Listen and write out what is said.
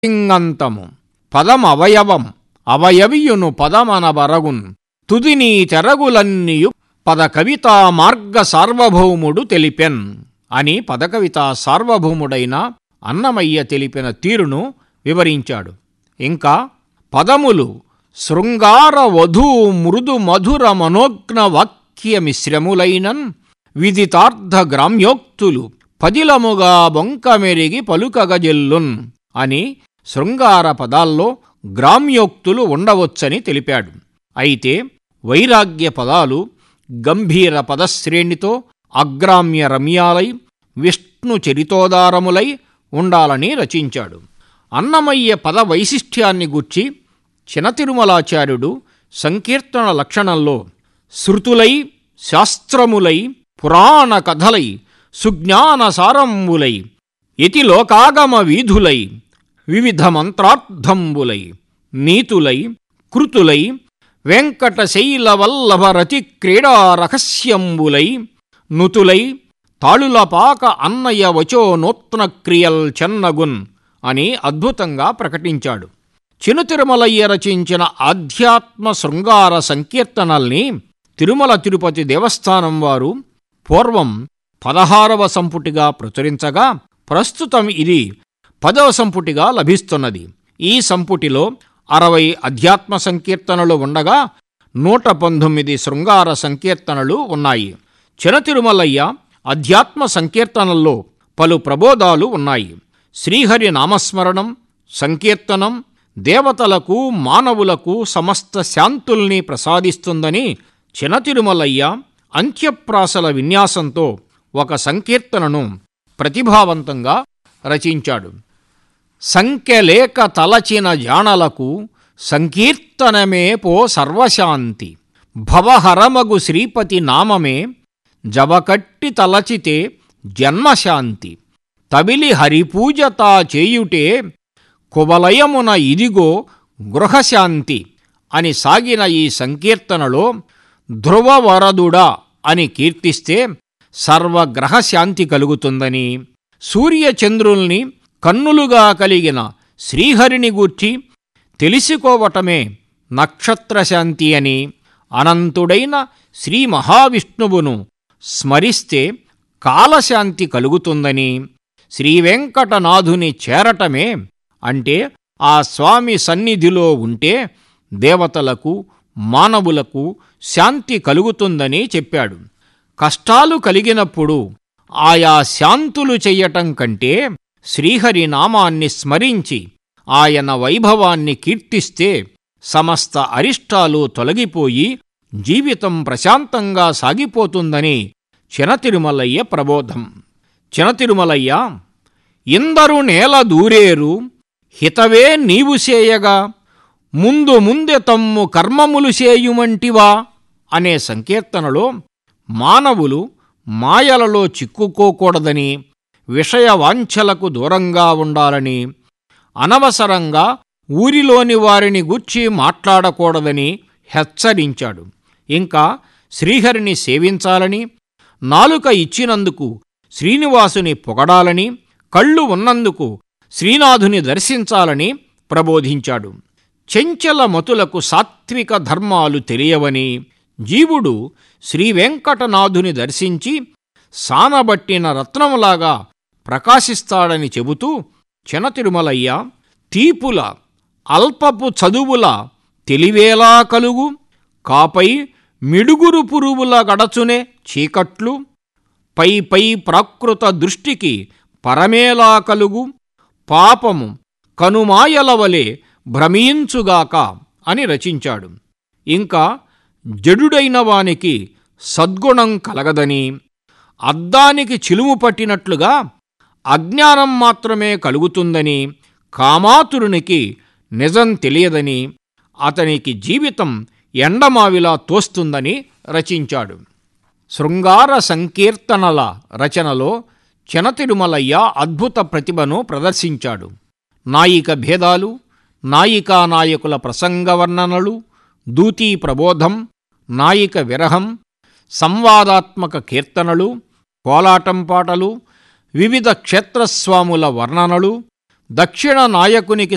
లింగంతము పదమవయవం అవయవియును పదమనబరగున్ తుదినీ తెరగులన్నియు పద కవితా మార్గ సార్వభౌముడు తెలిపెన్ అని పదకవితా సార్వభౌముడైన అన్నమయ్య తెలిపిన తీరును వివరించాడు ఇంకా పదములు శృంగార వధూ మృదు మధుర మనోజ్ఞ వాక్య మిశ్రములైనన్ విదితార్థ గ్రామ్యోక్తులు పదిలముగా బొంకమెరిగి పలుకగజెల్లున్ అని శృంగార పదాల్లో గ్రామ్యోక్తులు ఉండవచ్చని తెలిపాడు అయితే వైరాగ్య పదాలు గంభీర పదశ్రేణితో అగ్రామ్య రమ్యాలై విష్ణు చరితోదారములై ఉండాలని రచించాడు అన్నమయ్య పద వైశిష్ట్యాన్ని గూర్చి చినతిరుమలాచార్యుడు సంకీర్తన లక్షణంలో శృతులై శాస్త్రములై పురాణ కథలై సుజ్ఞాన సారంబులై ఇతి లోకాగమ వీధులై వివిధ మంత్రార్థంబులై నీతులై కృతులై వెంకటశైల వల్లభ రతి క్రీడా రహస్యంబులై నుతులై తాళులపాక అన్నయ్య వచో నూత్న క్రియల్ చెన్నగున్ అని అద్భుతంగా ప్రకటించాడు చినుతిరుమలయ్య రచించిన ఆధ్యాత్మ శృంగార సంకీర్తనల్ని తిరుమల తిరుపతి దేవస్థానం వారు పూర్వం పదహారవ సంపుటిగా ప్రచురించగా ప్రస్తుతం ఇది పదవ సంపుటిగా లభిస్తున్నది ఈ సంపుటిలో అరవై అధ్యాత్మ సంకీర్తనలు ఉండగా నూట పంతొమ్మిది శృంగార సంకీర్తనలు ఉన్నాయి చినతిరుమలయ్య అధ్యాత్మ సంకీర్తనల్లో పలు ప్రబోధాలు ఉన్నాయి శ్రీహరి నామస్మరణం సంకీర్తనం దేవతలకు మానవులకు సమస్త శాంతుల్ని ప్రసాదిస్తుందని చినతిరుమలయ్య అంత్యప్రాసల విన్యాసంతో ఒక సంకీర్తనను ప్రతిభావంతంగా రచించాడు సంఖ్యలేక తలచిన జాణలకు సంకీర్తనమే పో సర్వశాంతి భవహరమగు శ్రీపతి నామమే జవకట్టి తలచితే జన్మశాంతి తబిలి హరిపూజతా చేయుటే కువలయమున ఇదిగో గృహశాంతి అని సాగిన ఈ సంకీర్తనలో ధ్రువవరదుడా అని కీర్తిస్తే సర్వగ్రహశాంతి కలుగుతుందని సూర్యచంద్రుల్ని కన్నులుగా కలిగిన శ్రీహరిని గూర్చి తెలుసుకోవటమే నక్షత్రశాంతి అని అనంతుడైన శ్రీ మహావిష్ణువును స్మరిస్తే కాలశాంతి కలుగుతుందని శ్రీవెంకటనాథుని చేరటమే అంటే ఆ స్వామి సన్నిధిలో ఉంటే దేవతలకు మానవులకు శాంతి కలుగుతుందని చెప్పాడు కష్టాలు కలిగినప్పుడు ఆయా శాంతులు చెయ్యటం కంటే శ్రీహరి నామాన్ని స్మరించి ఆయన వైభవాన్ని కీర్తిస్తే సమస్త అరిష్టాలు తొలగిపోయి జీవితం ప్రశాంతంగా సాగిపోతుందని చినతిరుమలయ్య ప్రబోధం చినతిరుమలయ్య ఇందరు నేల దూరేరు హితవే నీవు చేయగా ముందు ముందె తమ్ము కర్మములు చేయుమంటివా అనే సంకీర్తనలో మానవులు మాయలలో చిక్కుకోకూడదని విషయ వాంఛలకు దూరంగా ఉండాలని అనవసరంగా ఊరిలోని వారిని గుర్చి మాట్లాడకూడదని హెచ్చరించాడు ఇంకా శ్రీహరిని సేవించాలని నాలుక ఇచ్చినందుకు శ్రీనివాసుని పొగడాలని కళ్ళు ఉన్నందుకు శ్రీనాథుని దర్శించాలని ప్రబోధించాడు చెంచల మతులకు సాత్విక ధర్మాలు తెలియవని జీవుడు శ్రీవెంకటనాథుని దర్శించి సానబట్టిన రత్నములాగా ప్రకాశిస్తాడని చెబుతూ చినతిరుమలయ్య తీపుల అల్పపు చదువుల తెలివేలా కలుగు కాపై మిడుగురు పురువుల గడచునే చీకట్లు పై పై ప్రాకృత దృష్టికి పరమేలా కలుగు పాపము కనుమాయల వలె భ్రమించుగాక అని రచించాడు ఇంకా జడుడైన వానికి సద్గుణం కలగదని అద్దానికి చిలుము పట్టినట్లుగా అజ్ఞానం మాత్రమే కలుగుతుందని కామాతురునికి నిజం తెలియదని అతనికి జీవితం ఎండమావిలా తోస్తుందని రచించాడు శృంగార సంకీర్తనల రచనలో చినతిరుమలయ్య అద్భుత ప్రతిభను ప్రదర్శించాడు నాయిక భేదాలు నాయికా నాయకుల ప్రసంగ వర్ణనలు దూతీ ప్రబోధం నాయిక విరహం సంవాదాత్మక కీర్తనలు కోలాటం పాటలు వివిధ క్షేత్రస్వాముల వర్ణనలు దక్షిణ నాయకునికి